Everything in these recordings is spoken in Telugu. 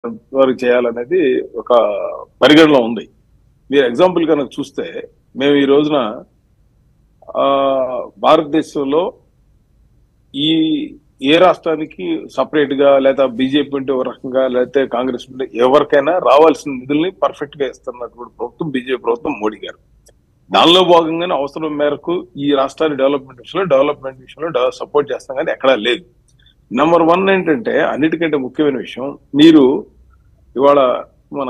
వరకు చేయాలనేది ఒక పరిగణలో ఉంది మీరు ఎగ్జాంపుల్ కనుక చూస్తే మేము ఈ రోజున ఆ భారతదేశంలో ఈ ఏ రాష్ట్రానికి సపరేట్ గా లేదా బీజేపీ ఉంటే ఒక రకంగా లేకపోతే కాంగ్రెస్ ఉంటే ఎవరికైనా రావాల్సిన నిధుల్ని పర్ఫెక్ట్ గా ఇస్తున్నటువంటి ప్రభుత్వం బీజేపీ ప్రభుత్వం మోడీ గారు దానిలో భాగంగానే అవసరం మేరకు ఈ రాష్ట్రాన్ని డెవలప్మెంట్ విషయంలో డెవలప్మెంట్ విషయంలో సపోర్ట్ చేస్తాం కానీ ఎక్కడా లేదు నెంబర్ వన్ ఏంటంటే అన్నిటికంటే ముఖ్యమైన విషయం మీరు ఇవాళ మన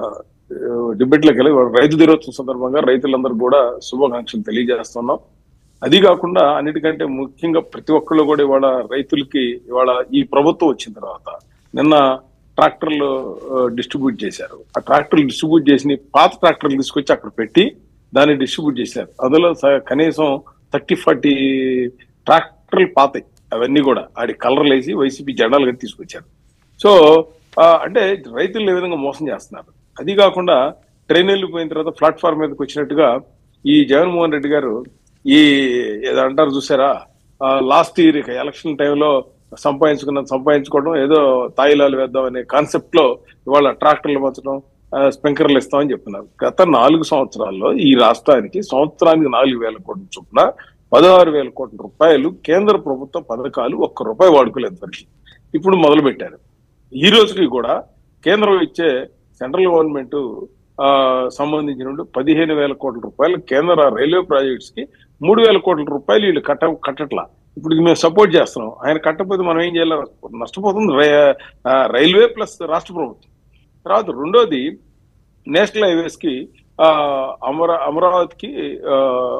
డిబేట్లోకి వెళ్ళి ఇవాళ రైతు దినోత్సవం సందర్భంగా రైతులందరూ కూడా శుభాకాంక్షలు తెలియజేస్తున్నాం అది కాకుండా అన్నిటికంటే ముఖ్యంగా ప్రతి ఒక్కళ్ళు కూడా ఇవాళ రైతులకి ఇవాళ ఈ ప్రభుత్వం వచ్చిన తర్వాత నిన్న ట్రాక్టర్లు డిస్ట్రిబ్యూట్ చేశారు ఆ ట్రాక్టర్లు డిస్ట్రిబ్యూట్ చేసి పాత ట్రాక్టర్లు తీసుకొచ్చి అక్కడ పెట్టి దాన్ని డిస్ట్రిబ్యూట్ చేశారు అందులో స- కనీసం థర్టీ ఫార్టీ ట్రాక్టర్లు పాతాయి అవన్నీ కూడా ఆడి కలర్లు వేసి వైసీపీ జెండాలు కట్టి తీసుకొచ్చారు సో ఆ, అంటే రైతులు ఏ విధంగా మోసం చేస్తున్నారు అది కాకుండా ట్రైన్ వెళ్ళిపోయిన తర్వాత ప్లాట్ఫామ్ మీదకి వచ్చినట్టుగా ఈ జగన్మోహన్ రెడ్డి గారు ఈ ఏదో అంటారు చూసారా లాస్ట్ ఇయర్ ఇక ఎలక్షన్ టైంలో సంపాదించుకున్న సంపాదించుకోవడం ఏదో తాయిలాలు వేద్దాం అనే కాన్సెప్ట్ లో ఇవాళ ట్రాక్టర్లు మార్చడం స్ప్రింకర్లు ఇస్తామని చెప్తున్నారు గత నాలుగు సంవత్సరాల్లో ఈ రాష్ట్రానికి సంవత్సరానికి నాలుగు వేల కోట్ల చొప్పున పదహారు వేల కోట్ల రూపాయలు కేంద్ర ప్రభుత్వ పథకాలు ఒక్క రూపాయి వాడుకోలేదు వరకు ఇప్పుడు మొదలు పెట్టారు ఈ రోజుకి కూడా కేంద్రం ఇచ్చే సెంట్రల్ గవర్నమెంట్ ఆ సంబంధించిన పదిహేను వేల కోట్ల రూపాయలు కేంద్ర రైల్వే ప్రాజెక్ట్స్ కి మూడు వేల కోట్ల రూపాయలు వీళ్ళు కట్ట కట్టట్లా ఇప్పుడు ఇది మేము సపోర్ట్ చేస్తున్నాం ఆయన కట్టకపోతే మనం ఏం చేయాలి నష్టపోతుంది రై- ఆ, రైల్వే ప్లస్ రాష్ట్ర ప్రభుత్వం తర్వాత రెండోది నేషనల్ హైవేస్ కి ఆ, అమరా అమరావతికి ఆ,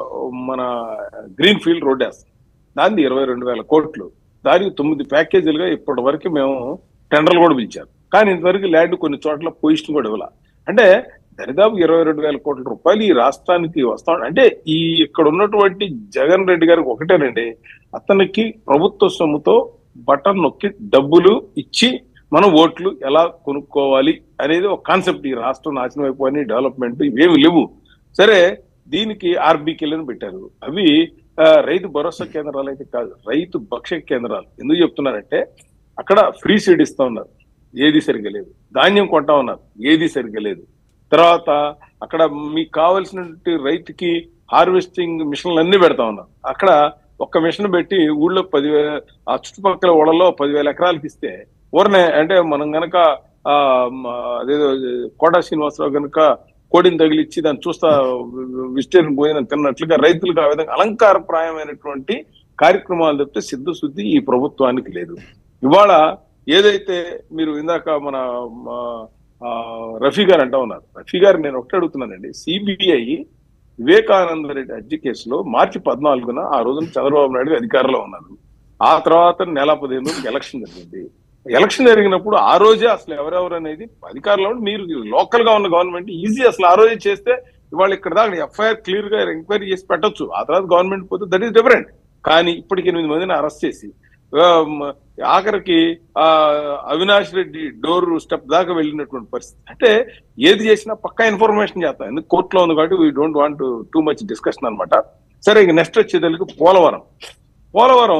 మన గ్రీన్ ఫీల్డ్ రోడ్ వేస్తాం దాన్ని ఇరవై రెండు వేల కోట్లు దానికి తొమ్మిది ప్యాకేజీలుగా ఇప్పటి వరకు మేము టెండర్లు కూడా పిలిచారు కానీ ఇంతవరకు ల్యాండ్ కొన్ని చోట్ల పొజిషన్ కూడా ఇవ్వాల అంటే దరిదాపు ఇరవై రెండు వేల కోట్ల రూపాయలు ఈ రాష్ట్రానికి వస్తా అంటే ఈ ఇక్కడ ఉన్నటువంటి జగన్ రెడ్డి గారికి ఒకటేనండి అతనికి ప్రభుత్వ సొమ్ముతో బటన్ నొక్కి డబ్బులు ఇచ్చి మనం ఓట్లు ఎలా కొనుక్కోవాలి అనేది ఒక కాన్సెప్ట్ ఈ రాష్ట్రం నాశనం అయిపోయి డెవలప్మెంట్ ఇవేమి లేవు సరే దీనికి ఆర్బీకేలను పెట్టారు అవి ఆ, రైతు భరోసా కేంద్రాలు అయితే కాదు రైతు భక్ష్య కేంద్రాలు ఎందుకు చెప్తున్నారంటే అక్కడ ఫ్రీ సీడ్ ఇస్తా ఉన్నారు ఏది సరిగ్గా లేదు ధాన్యం కొంటా ఉన్నారు ఏది సరిగ్గా లేదు తర్వాత అక్కడ మీకు కావలసినటువంటి రైతుకి హార్వెస్టింగ్ మిషన్లు అన్ని పెడతా ఉన్నారు అక్కడ ఒక్క మిషన్ పెట్టి ఊళ్ళో పదివేల ఆ చుట్టుపక్కల ఊళ్ళలో పదివేల ఎకరాలకి ఇస్తే ఊరనే అంటే మనం గనక ఆ మ, అదేదో కోటా శ్రీనివాసరావు గనక కోడిని తగిలిచ్చి దాన్ని చూస్తా విస్టేరియన్ భోజనం తిన్నట్లుగా రైతులకు ఆ విధంగా అలంకారప్రాయమైనటువంటి కార్యక్రమాలు తప్పితే సిద్ధశుద్ధి ఈ ప్రభుత్వానికి లేదు ఇవాళ ఏదైతే మీరు ఇందాక మన మా, ఆ, రఫీ గారు అంటా ఉన్నారు రఫీ గారు నేను ఒకటి అడుగుతున్నానండి సిబిఐ వివేకానంద రెడ్డి హత్య కేసులో మార్చి పద్నాలుగున ఆ రోజున చంద్రబాబు నాయుడు అధికారంలో ఉన్నారు ఆ తర్వాత నెల పదిహేను రోజులకి ఎలక్షన్ జరిగింది ఎలక్షన్ జరిగినప్పుడు ఆ రోజే అసలు ఎవరెవరు అనేది అధికారంలో ఉండి మీరు లోకల్ గా ఉన్న గవర్నమెంట్ ఈజీ అసలు ఆ రోజే చేస్తే ఇవాళ ఇక్కడ దాకా ఎఫ్ఐఆర్ క్లియర్ గా ఎంక్వైరీ చేసి పెట్టొచ్చు ఆ తర్వాత గవర్నమెంట్ పోతే దట్ ఈస్ డిఫరెంట్ కానీ ఇప్పటికి ఎనిమిది మందిని అరెస్ట్ చేసి ఆ, మ, ఆఖరికి ఆ అవినాష్ రెడ్డి డోర్ స్టెప్ దాకా వెళ్ళినటువంటి పరిస్థితి అంటే ఏది చేసినా పక్కా ఇన్ఫర్మేషన్ చేస్తాం ఎందుకు కోర్టులో ఉంది కాబట్టి we don't want too much discussion అన్నమాట సరే ఇక నెక్స్ట్ వచ్చేదానికి పోలవరం పోలవరం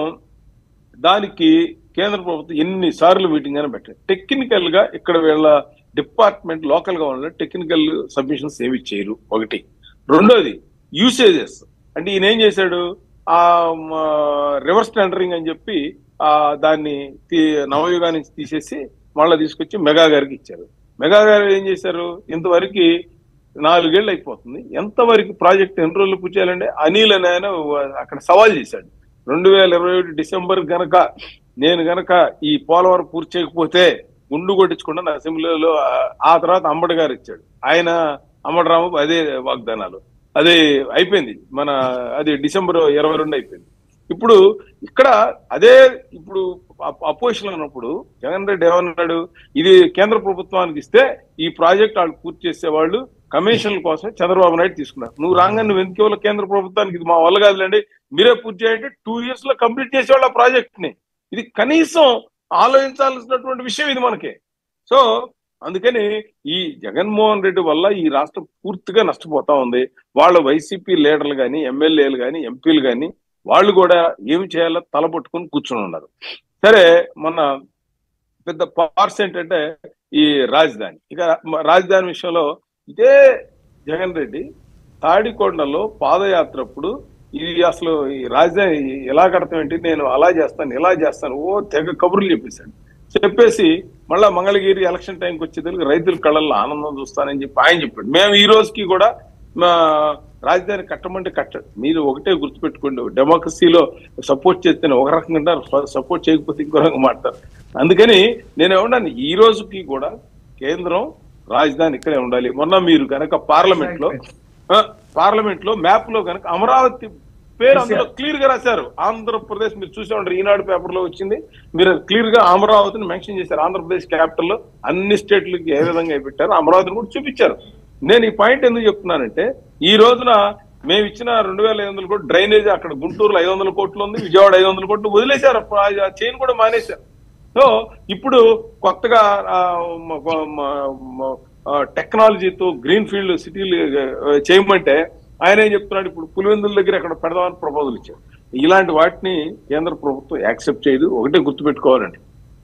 దానికి కేంద్ర ప్రభుత్వం ఎన్ని సార్లు మీటింగ్ అని పెట్టారు టెక్నికల్ గా ఇక్కడ వీళ్ళ డిపార్ట్మెంట్ లోకల్ గా ఉన్న టెక్నికల్ సబ్మిషన్స్ ఏమి చేయరు ఒకటి రెండోది యూసేజెస్ అంటే ఈయన ఏం చేశాడు ఆ రివర్స్ టెండరింగ్ అని చెప్పి ఆ దాన్ని తీ- నవయుగా నుంచి తీసేసి మళ్ళీ తీసుకొచ్చి మెగా గారికి ఇచ్చారు మెగా గారు ఏం చేశారు ఇంతవరకు నాలుగేళ్ళు అయిపోతుంది ఎంతవరకు ప్రాజెక్ట్ ఎన్ని రోజులు పూర్తి చేయాలంటే అనిల్ అని ఆయన అక్కడ సవాల్ చేశాడు రెండు వేల ఇరవై ఒకటి డిసెంబర్ గనక నేను గనక ఈ పోలవరం పూర్తి చేయకపోతే గుండు కొట్టించకుండా అసెంబ్లీలో ఆ- ఆ తర్వాత అంబడి గారు ఇచ్చాడు ఆయన అంబడరాము అదే వాగ్దానాలు అదే అయిపోయింది మన అది డిసెంబర్ ఇరవై రెండు అయిపోయింది ఇప్పుడు ఇక్కడ అదే ఇప్పుడు అపోజిషన్ ఉన్నప్పుడు జగన్ రెడ్డి ఏమన్నాడు ఇది కేంద్ర ప్రభుత్వానికి ఇస్తే ఈ ప్రాజెక్ట్ వాళ్ళు పూర్తి చేసేవాళ్ళు కమిషన్ల కోసం చంద్రబాబు నాయుడు తీసుకున్నారు నువ్వు రాగానే నువ్వు ఎందుకు ఇవ్వాలి కేంద్ర ప్రభుత్వానికి ఇది మా వల్ల కాదులేండి మీరే పూర్తి చేయండి టూ ఇయర్స్ లో కంప్లీట్ చేసేవాళ్ళు ఆ ప్రాజెక్ట్ ని ఇది కనీసం ఆలోచించాల్సినటువంటి విషయం ఇది మనకి సో అందుకని ఈ జగన్మోహన్ రెడ్డి వల్ల ఈ రాష్ట్రం పూర్తిగా నష్టపోతా ఉంది వాళ్ళ వైసీపీ లీడర్లు కానీ ఎమ్మెల్యేలు కానీ ఎంపీలు కానీ వాళ్ళు కూడా ఏమి చేయాలో తలపట్టుకుని కూర్చొని ఉన్నారు సరే మొన్న పెద్ద పార్స్ ఏంటంటే ఈ రాజధాని ఇక మ- రాజధాని విషయంలో ఇదే జగన్ రెడ్డి తాడికొండలో పాదయాత్ర అప్పుడు ఇది అసలు ఈ రాజధాని ఎలా కడతాం ఏంటి నేను అలా చేస్తాను ఇలా చేస్తాను ఓ తెగ కబుర్లు చెప్పేశాడు చెప్పేసి మళ్ళా మంగళగిరి ఎలక్షన్ టైంకి వచ్చేందుకు రైతుల కళ్ళల్లో ఆనందం చూస్తానని చెప్పి ఆయన చెప్పాడు మేము ఈ రోజుకి కూడా మా రాజధాని కట్టమంటే కట్టాడు మీరు ఒకటే గుర్తుపెట్టుకోండి డెమోక్రసీలో సపోర్ట్ చేస్తేనే ఒక రకంగా అంటారు సపోర్ట్ చేయకపోతే ఇంకో రకంగా మాట్లాడతారు అందుకని నేను ఏమన్నాను ఈ రోజుకి కూడా కేంద్రం రాజధాని ఇక్కడే ఉండాలి మొన్న మీరు కనుక పార్లమెంట్ లో ఆ, పార్లమెంట్ లో మ్యాప్ లో కనుక అమరావతి పేరు అందులో క్లియర్ గా రాశారు ఆంధ్రప్రదేశ్ మీరు చూసే ఉంటారు ఈనాడు పేపర్ లో వచ్చింది మీరు క్లియర్ గా అమరావతిని మెన్షన్ చేశారు ఆంధ్రప్రదేశ్ క్యాపిటల్ లో అన్ని స్టేట్లకి ఏ విధంగా పెట్టారు అమరావతిని కూడా చూపించారు నేను ఈ పాయింట్ ఎందుకు చెప్తున్నానంటే ఈ రోజున మేము ఇచ్చిన రెండు వేల ఐదు వందల కోట్లు డ్రైనేజ్ అక్కడ గుంటూరులో ఐదు వందల కోట్లు ఉంది విజయవాడ ఐదు వందల కోట్లు వదిలేశారు ఆ చైన్ కూడా మానేశారు సో ఇప్పుడు కొత్తగా ఆ, మ- మ- మ- ఆ, టెక్నాలజీతో గ్రీన్ ఫీల్డ్ సిటీలు ఆ, చేయమంటే ఆయన ఏం చెప్తున్నాడు ఇప్పుడు పులివెందుల దగ్గర అక్కడ పెడదామని ప్రపోజల్ ఇచ్చారు ఇలాంటి వాటిని కేంద్ర ప్రభుత్వం యాక్సెప్ట్ చేయదు ఒకటే గుర్తుపెట్టుకోవాలండి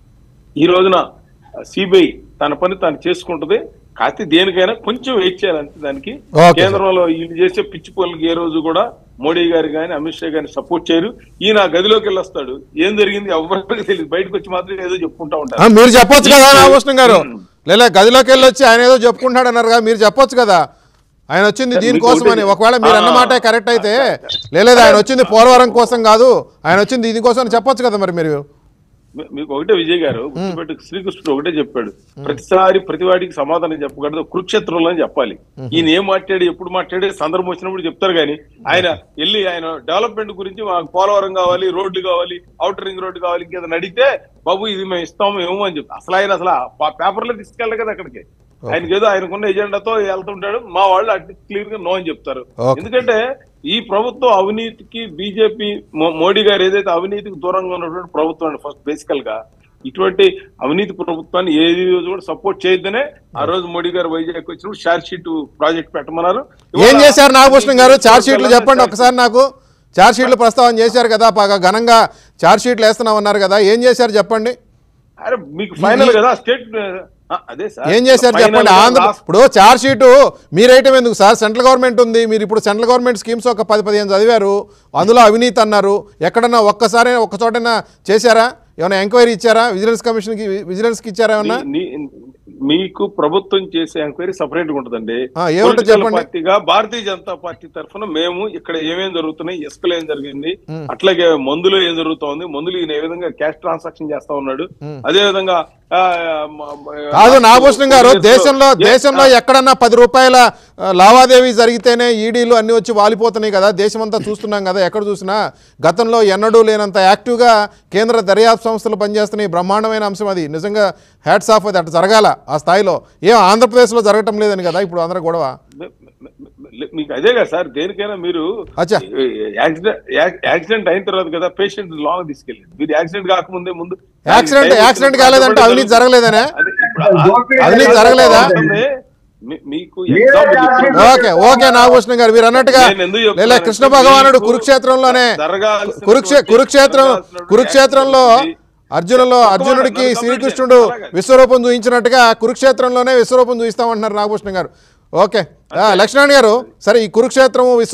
ఈ రోజున సిబిఐ తన పని తాను చేసుకుంటది కాకపోతే దేనికైనా కొంచెం వెయిట్ చేయాలంటే దానికి Okay, కేంద్రంలో వీళ్ళు చేసే పిచ్చి పనులకి ఏ రోజు కూడా మోడీ గారు కానీ అమిత్ షా గారిని సపోర్ట్ చేయరు ఈయన గదిలోకి వెళ్ళొస్తాడు ఏం జరిగింది ఎవరికి తెలియదు బయటకు వచ్చి మాత్రం ఏదో చెప్పుకుంటా ఆ, ఉంటారు మీరు చెప్పొచ్చు కదా ఈ- రామకృష్ణ గారు ఉమ్. లేదా గదిలోకి వెళ్ళి వచ్చి ఆయన ఏదో చెప్పుకుంటాడు అన్నారు కదా మీరు చెప్పొచ్చు కదా ఆయన వచ్చింది సార్, దీనికోసం మీకు అని ఒకటి- ఒకవేళ మీరు ఆ, అన్నమాటే కరెక్ట్ అయితే ఆ, లేదా ఆయన వచ్చింది పోలవరం కోసం కాదు ఆయన వచ్చింది దీనికోసం అని చెప్పొచ్చు కదా మరి మీరు మీ- మీకు ఒకటే విజయ్ గారు గుర్తుపెట్టు శ్రీకృష్ణుడు ఒకటే చెప్పాడు ప్రతిసారి ప్రతివాడికి సమాధానం చెప్పకూడదు కురుక్షేత్రంలో అని చెప్పాలి ఈయన ఏం మాట్లాడి ఎప్పుడు మాట్లాడి సందర్భం వచ్చినప్పుడు చెప్తారు కానీ ఆయన వెళ్ళి ఆయన డెవలప్మెంట్ గురించి మాకు పోలవరం కావాలి రోడ్లు కావాలి అవుటర్ రింగ్ రోడ్డు కావాలి ఇంకేదైనా అడిగితే బాబు ఇది మేము ఇస్తాము ఏమో అని చెప్పి అసలు ఆయన అసలు ఆ పేపర్లో తీసుకెళ్ళదు కదా అక్కడికి ఆయనకి ఏదో ఆయనకున్న ఎజెండాతో వెళ్తుంటాడు మా వాళ్ళు అటు క్లియర్ గా నో అని చెప్తారు Okay. ఎందుకంటే ఈ ప్రభుత్వం అవినీతికి బీజేపీ మోడీ గారు ఏదైతే అవినీతికి దూరంగా ఉన్నటువంటి ప్రభుత్వం అండి ఫస్ట్ బేసికల్ గా ఇటువంటి అవినీతి ప్రభుత్వాన్ని ఏది రోజు కూడా సపోర్ట్ చేయొద్దనే ఆ రోజు మోడీ గారు వైజాగ్ వచ్చినప్పుడు షార్ట్ షీట్ ప్రాజెక్ట్ పెట్టమన్నారు ఏం చేశారు నాగభూషణం గారు చార్జ్ షీట్లు చెప్పండి ఒకసారి నాకు చార్జ్ షీట్లు ప్రస్తావన చేశారు కదా బాగా ఘనంగా చార్జ్ షీట్లు వేస్తున్నామన్నారు కదా ఏం చేశారు చెప్పండి అరే మీకు ఫైనల్ కదా స్టేట్ ఆ, అదే సార్ ఏం చేశారు Final చెప్పండి గా ఆంధ్ర last- ఇప్పుడు చార్జ్ షీటు మీరైతే ఎందుకు సార్ సెంట్రల్ గవర్నమెంట్ ఉంది మీరు ఇప్పుడు సెంట్రల్ గవర్నమెంట్ స్కీమ్స్ ఒక పది పదిహేను చదివారు అందులో అవినీతి అన్నారు ఎక్కడన్నా ఒక్కసారి ఒక్క చోటైనా చేశారా ఏమైనా ఎంక్వైరీ ఇచ్చారా విజిలెన్స్ కమిషన్కి విజిలెన్స్కి ఇచ్చారా ఏమన్నా నీ- నీ- మీకు ప్రభుత్వం చేసే ఎంక్వైరీ సపరేట్ గా ఉంటుందండి ఆ, ఏముంటుంది Political చెప్పండి. పార్టీగా భారతీయ జనతా పార్టీ తరఫున మేము ఇక్కడ ఏమేం జరుగుతున్నాయి ఇసుకలో ఏం జరిగింది అట్లాగే మందులో ఏం జరుగుతోంది మందులు ఈయన ఏ విధంగా క్యాష్ ట్రాన్సాక్షన్ చేస్తా ఉన్నాడు అదే విధంగా ఆ, మ- మ- కాదు నాగభూషణం గారు Yes, దేశంలో yes, దేశంలో ఎక్కడన్నా పది రూపాయల ఆ, లావాదేవీ జరిగితేనే ఈడీలు అన్ని వచ్చి వాలిపోతున్నాయి కదా దేశమంతా చూస్తున్నాం కదా ఎక్కడ చూసినా గతంలో ఎన్నడూ లేనంత యాక్టివ్గా కేంద్ర దర్యాప్తు సంస్థలు పనిచేస్తున్నాయి బ్రహ్మాండమైన అంశం అది నిజంగా హ్యాట్స్ ఆఫ్ అది అట్లా జరగాల ఆ స్థాయిలో ఏం ఆంధ్రప్రదేశ్లో జరగటం లేదని కదా ఇప్పుడు అందరూ గొడవ మ- మ- మ- మీకు అదే కదా సార్ దేనికైనా మీరు అచ్చా. యాక్సిడెంట్ యాక్సిడెంట్ అయిన తర్వాత కదా పేషెంట్ లాంగ్ తీసుకెళ్ళండి మీరు యాక్సిడెంట్ కాకముందే ముందు యాక్సిడెంట్ యాక్సిడెంట్ కాలేదంటే అవినీతి జరగలేదనే అదే ఇప్పుడు ఆ- అవినీతి జరగలేదా? మీ- మీకు example చెప్తున్నా. ఓకే ఓకే నాగభూషణం గారు మీరు అన్నట్టుగా నేను ఎందుకు చెప్తున్నానంటే లేదా కృష్ణ భగవానుడు మీకు కురుక్షేత్రంలోనే జరగాల్సినటువంటి- కురుక్షే కురుక్షేత్రం జరగాల్సినటువంటి కురుక్షేత్రంలో యాక్టివిటీ- అర్జునులో ఒక్క మాట, అర్జునుడికి నన్ను శ్రీకృష్ణుడు complete చేయండి. విశ్వరూపం చూపించినట్టుగా కురుక్షేత్రంలోనే విశ్వరూపం చూపిస్తామంటున్నారు నాగభూషణం గారు ఓకే ఆ, లక్ష్మణ్ గారు సరే ఈ కురుక్షేత్రం విశ్వ